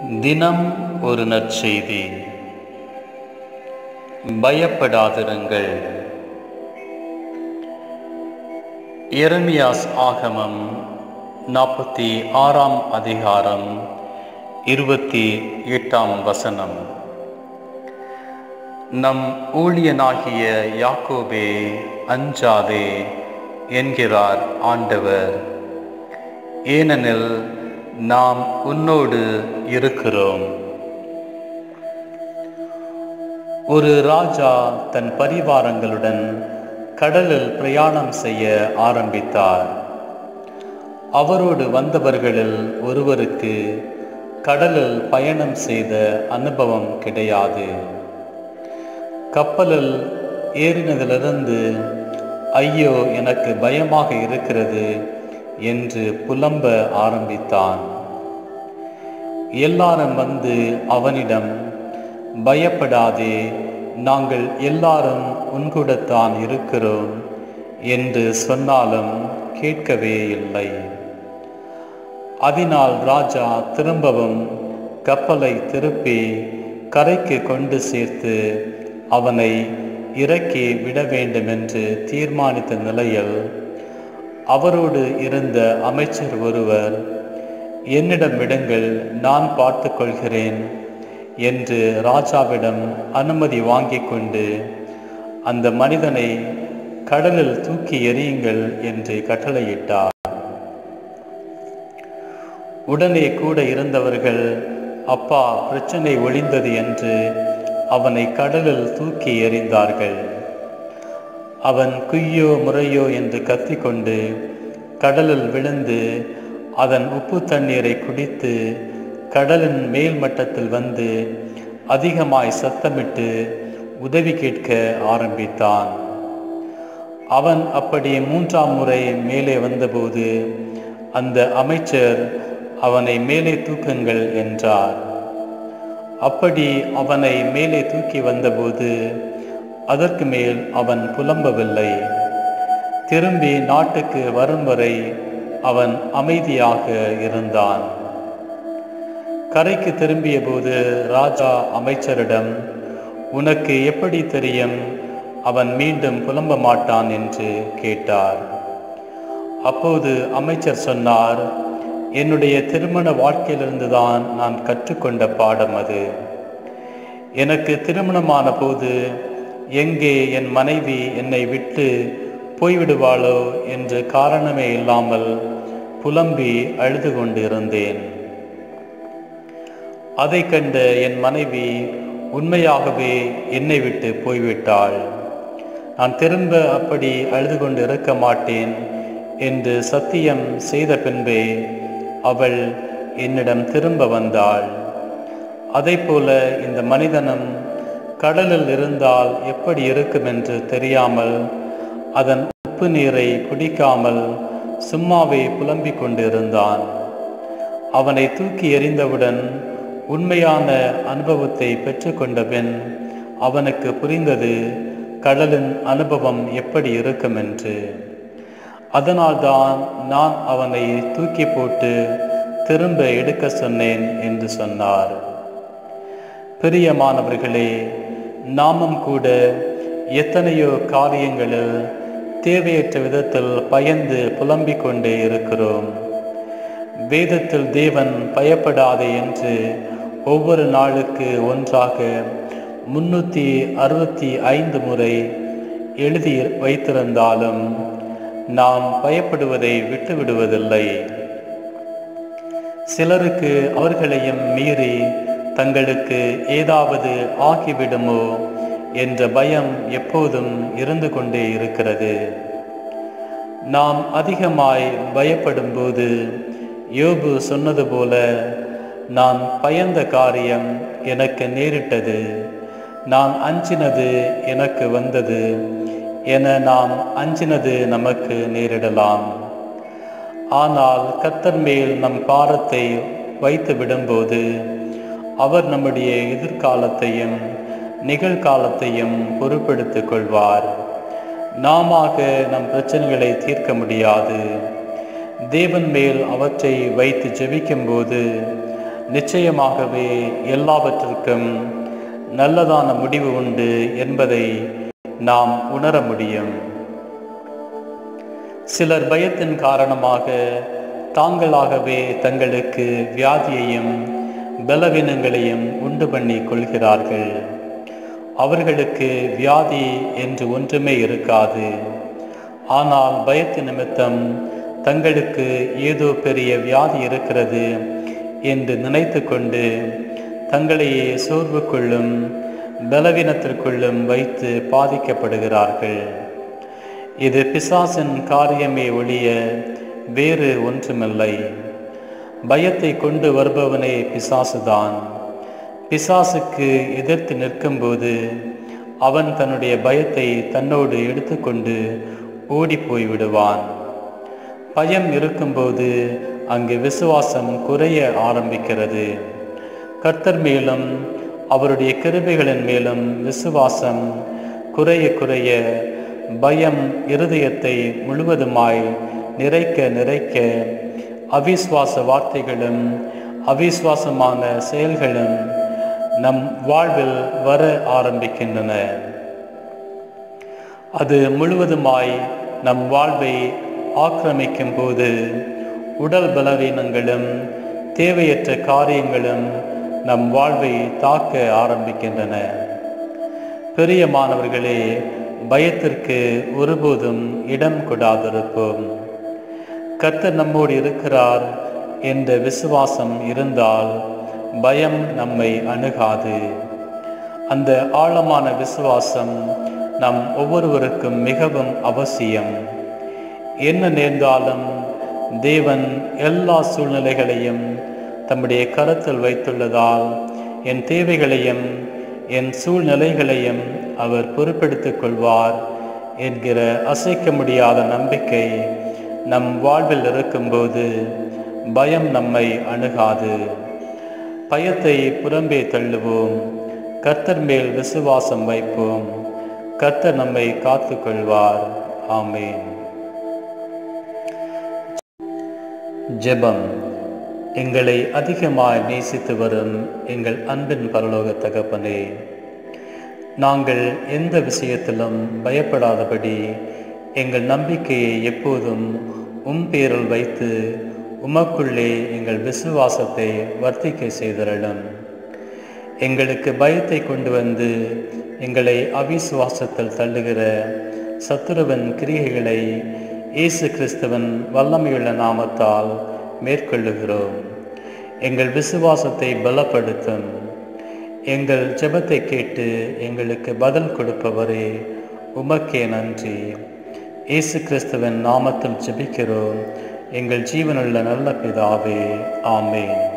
தினம் ஒரு நற்செய்தி பயப்படாதிருங்கள் எரமியாஸ் ஆகமம் நாற்பத்தி ஆறாம் அதிகாரம் இருபத்தி எட்டாம் வசனம் நம் ஊழியனாகிய யாக்கோபே அஞ்சாதே என்கிறார் ஆண்டவர் ஏனெனில் நாம் உன்னோடு இருக்கிறோம் ஒரு ராஜா தன் பரிவாரங்களுடன் கடலில் பிரயாணம் செய்ய ஆரம்பித்தார் அவரோடு வந்தவர்களில் ஒருவருக்கு கடலில் பயணம் செய்த அனுபவம் கிடையாது கப்பலில் ஏறினதிலிருந்து ஐயோ எனக்கு பயமாக இருக்கிறது என்று புலம்ப ஆரம்பித்தான் எல்லாரும் வந்து அவனிடம் பயப்படாதே நாங்கள் எல்லாரும் உன்கூடத்தான் இருக்கிறோம் என்று சொன்னாலும் கேட்கவே இல்லை அதனால் ராஜா திரும்பவும் கப்பலை திருப்பி கரைக்கு கொண்டு சேர்த்து அவனை இறக்கி விட வேண்டுமென்று தீர்மானித்த நிலையில் அவரோடு இருந்த அமைச்சர் ஒருவர் என்னிடம் விடுங்கள் நான் பார்த்து கொள்கிறேன் என்று ராஜாவிடம் அனுமதி வாங்கிக் கொண்டு அந்த மனிதனை கடலில் தூக்கி எறியுங்கள் என்று கட்டளையிட்டார் உடனே கூட இருந்தவர்கள் அப்பா பிரச்சனை ஒளிந்தது என்று அவனை கடலில் தூக்கி எறிந்தார்கள் அவன் குய்யோ முறையோ என்று கத்திக்கொண்டு கடலில் விழுந்து அதன் உப்பு தண்ணீரை குடித்து கடலின் மேல் மட்டத்தில் வந்து அதிகமாய் சத்தமிட்டு உதவி கேட்க ஆரம்பித்தான் அவன் அப்படி மூன்றாம் முறை மேலே வந்தபோது அந்த அமைச்சர் அவனை மேலே தூக்குங்கள் என்றார் அப்படி அவனை மேலே தூக்கி வந்தபோது அதற்கு மேல் அவன் புலம்பவில்லை திரும்பி நாட்டுக்கு வரும் வரை அவன் அமைதியாக இருந்தான் கரைக்கு திரும்பிய போது ராஜா அமைச்சரிடம் உனக்கு எப்படி தெரியும் அவன் மீண்டும் புலம்ப மாட்டான் என்று கேட்டார் அப்போது அமைச்சர் சொன்னார் என்னுடைய திருமண வாழ்க்கையிலிருந்துதான் நான் கற்றுக்கொண்ட பாடம் அது எனக்கு திருமணமான போது எங்கே என் மனைவி என்னை விட்டு போய்விடுவாளோ என்று காரணமே இல்லாமல் புலம்பி அழுது கொண்டிருந்தேன் அதை கண்ட என் மனைவி உண்மையாகவே என்னை விட்டு போய்விட்டாள் நான் திரும்ப அப்படி அழுது கொண்டு இருக்க மாட்டேன் என்று சத்தியம் செய்த பின்பே அவள் என்னிடம் திரும்ப வந்தாள் அதை போல இந்த மனிதனும் கடலில் இருந்தால் எப்படி இருக்கும் என்று தெரியாமல் அதன் உப்பு நீரை குடிக்காமல் சும்மாவே புலம்பிக் கொண்டிருந்தான் அவனை தூக்கி எறிந்தவுடன் உண்மையான அனுபவத்தை பெற்றுக்கொண்ட பின் அவனுக்கு புரிந்தது கடலின் அனுபவம் எப்படி இருக்கும் என்று அதனால்தான் நான் அவனை தூக்கி போட்டு திரும்ப எடுக்க சொன்னேன் என்று சொன்னார் பிரியமானவர்களே நாமும் கூட எத்தனையோ காரியங்களில் தேவையற்ற விதத்தில் பயந்து புலம்பிக் கொண்டே இருக்கிறோம் வேதத்தில் தேவன் பயப்படாதே என்று ஒவ்வொரு நாளுக்கு ஒன்றாக முன்னூற்றி அறுபத்தி ஐந்து முறை எழுதி வைத்திருந்தாலும் நாம் பயப்படுவதை விட்டுவிடுவதில்லை சிலருக்கு அவர்களையும் மீறி தங்களுக்கு ஏதாவது ஆகிவிடுமோ என்ற பயம் எப்போதும் இருந்து கொண்டே இருக்கிறது நாம் அதிகமாய் பயப்படும் போது யோபு சொன்னது போல நான் பயந்த காரியம் எனக்கு நேரிட்டது நான் அஞ்சினது எனக்கு வந்தது என நாம் அஞ்சினது நமக்கு நேரிடலாம் ஆனால் கத்தர் மேல் நம் பாரத்தை வைத்து விடும்போது அவர் நம்முடைய எதிர்காலத்தையும் நிகழ்காலத்தையும் பொறுப்பெடுத்துக் கொள்வார் நாமாக நம் பிரச்சனைகளை தீர்க்க முடியாது தேவன் மேல் அவற்றை வைத்து ஜெபிக்கும்போது நிச்சயமாகவே எல்லாவற்றிற்கும் நல்லதான முடிவு உண்டு என்பதை நாம் உணர முடியும் சிலர் பயத்தின் காரணமாக தாங்களாகவே தங்களுக்கு வியாதியையும் பலவீனங்களையும் உண்டு பண்ணி கொள்கிறார்கள் அவர்களுக்கு வியாதி என்று ஒன்றுமே இருக்காது ஆனால் பயத்து நிமித்தம் தங்களுக்கு ஏதோ பெரிய வியாதி இருக்கிறது என்று நினைத்து கொண்டு தங்களையே சோர்வுக்குள்ளும் பலவீனத்திற்குள்ளும் வைத்து பாதிக்கப்படுகிறார்கள் இது பிசாசின் காரியமே ஒழிய வேறு ஒன்றுமில்லை பயத்தை கொண்டு வருபவனே பிசாசுதான் பிசாசுக்கு எதிர்த்து நிற்கும்போது அவன் தன்னுடைய பயத்தை தன்னோடு எடுத்துக்கொண்டு ஓடி போய் விடுவான் பயம் இருக்கும்போது அங்கு விசுவாசம் குறைய ஆரம்பிக்கிறது கர்த்தர் மேலும் அவருடைய கிருபைகளின் மேலும் விசுவாசம் குறைய குறைய பயம் இருதயத்தை முழுவதுமாய் நிறைக்க நிறைக்க அவிஸ்வாச வார்த்தைகளும் அவிஸ்வாசமான செயல்களும் நம் வாழ்வில் வர ஆரம்பிக்கின்றன அது முழுவதுமாய் நம் வாழ்வை ஆக்கிரமிக்கும் போது உடல் பலவீனங்களும் தேவையற்ற காரியங்களும் நம் வாழ்வை தாக்க ஆரம்பிக்கின்றன பெரிய மாணவர்களே பயத்திற்கு ஒருபோதும் இடம் கொடாதிருப்போம் கர்த்தர் நம்மோடு இருக்கிறார் என்ற விசுவாசம் இருந்தால் பயம் நம்மை அணுகாது அந்த ஆழமான விசுவாசம் நம் ஒவ்வொருவருக்கும் மிகவும் அவசியம் என்ன நேர்ந்தாலும் தேவன் எல்லா சூழ்நிலைகளையும் தம்முடைய கருத்தில் வைத்துள்ளதால் என் தேவைகளையும் என் சூழ்நிலைகளையும் அவர் பொறுப்பெடுத்துக் கொள்வார் என்கிற அசைக்க முடியாத நம்பிக்கை நம் வாழ்வில் இருக்கும்போது பயம் நம்மை அணுகாது பயத்தை புறம்பே தள்ளுவோம் கர்த்தர் மேல் விசுவாசம் வைப்போம் கர்த்தர் நம்மை காத்து கொள்வார் ஆமேன் ஜெபம் எங்களை அதிகமாய் நேசித்து வரும் எங்கள் அன்பின் பரலோக தகப்பனே நாங்கள் எந்த விஷயத்திலும் பயப்படாதபடி எங்கள் நம்பிக்கையை எப்போதும் உம் பேரில் வைத்து உமக்குள்ளே எங்கள் விசுவாசத்தை வர்த்திக்க செய்தரலும் எங்களுக்கு பயத்தை கொண்டு வந்து எங்களை அவிசுவாசத்தில் தள்ளுகிற சத்துருவன் கிரியைகளை இயேசு கிறிஸ்துவன் வல்லமையுள்ள நாமத்தால் மேற்கொள்ளுகிறோம் எங்கள் விசுவாசத்தை பலப்படுத்தும் எங்கள் ஜெபத்தை கேட்டு எங்களுக்கு பதில் கொடுப்பவரே உமக்கே நன்றி இயேசு கிறிஸ்துவின் நாமத்தில் ஜெபிக்கிறோம் எங்கள் ஜீவனுள்ள நல்ல பிதாவே ஆமேன்